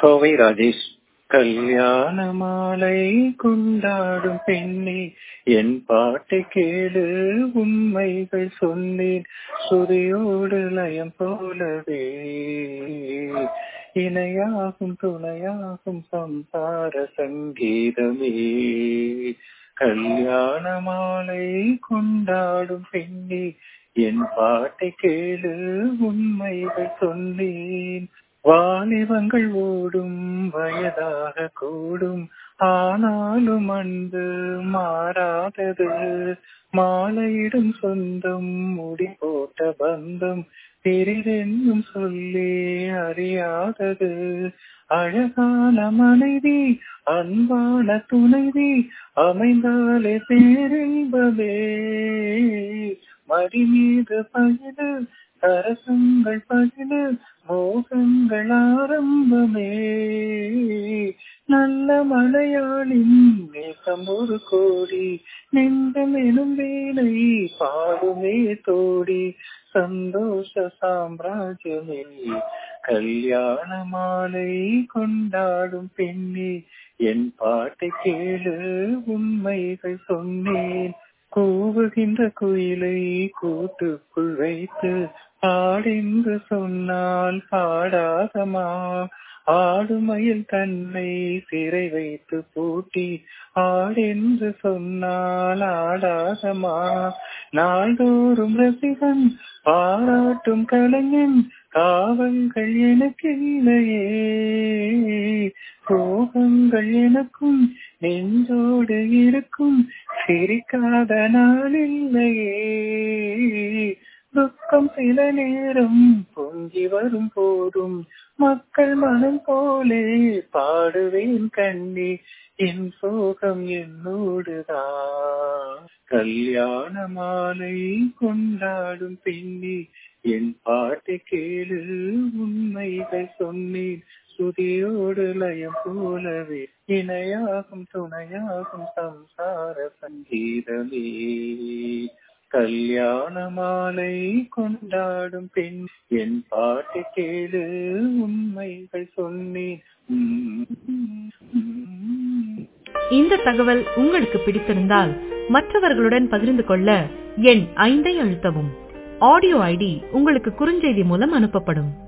கோவை ராஜேஷ் கல்யாண மாலை கொண்டாடும் பெண்ணே என் பாட்டை கேளு உண்மைகள் சொன்னேன் சுதியோடு லயம் போலவே இணையாகும் துணையாகும் சம்சார சங்கீதமே கல்யாண மாலை கொண்டாடும் பெண்ணே என் பாட்டை கேளு உண்மைகள் சொன்னேன் வாலிபங்கள் ஓடும் வயதாக கூடும் ஆனாலும் அன்பு மாறாதது மாலையிடும் சொந்தம் முடி போட்ட பந்தம் பிரிதென்னும் சொல்லி அறியாதது அழகான மனைவி அன்பான துணைவி அமைந்தாலே பேரின்பமே மடி மீது பகிடு அரசங்கள் பகிடு மோகங்கள் ஆரம்பமே நல்ல மலையாளின் நேசம் ஒரு கோடி நெஞ்சம் எனும் வீணை பாடுமே தோடி சந்தோஷ சாம்ராஜ்யமே கல்யாண மாலை கொண்டாடும் பெண்ணே என் பாட்டை கேளு உண்மைகள் சொன்னேன் கூவுகின்ற குயிலை கூட்டுக்குள் வைத்து பாடென்று சொன்னால் பாடாதமா ஆடுமயில் தன்னை சிறை வைத்து பூட்டி ஆடென்று சொன்னால் ஆடாதமா நாள்தோறும் ரசிகன் பாராட்டும் கலைஞன் காவல்கள் எனக்கில்லையே சோகங்கள் எனக்கும் நெஞ்சோடு இருக்கும் சிரிக்காத நாளில்லையே துக்கம் சில நேரம் பொங்கி வரும் போதும் மக்கள் மனம் போலே பாடுவேன் கண்ணி என் சோகம் என்னோடுதான் கல்யாண மாலை கொண்டாடும் பெண்ணி என் பாட்டை கேளு உண்மைகள் சொன்னேன் சுதியோடு லயம் போலவே இணையாகும் துணையாகும் சம்சார சங்கீதமே கல்யாண மாலை கொண்டாடும் பெண் என் பாட்டு கேளு உண்மைகள் சொன்னேன் இந்த தகவல் உங்களுக்கு பிடித்திருந்தால் மற்றவர்களுடன் பகிர்ந்து கொள்ள எண் ஐந்தை அழுத்தவும் ஆடியோ ஐடி உங்களுக்கு குறுஞ்செய்தி மூலம் அனுப்பப்படும்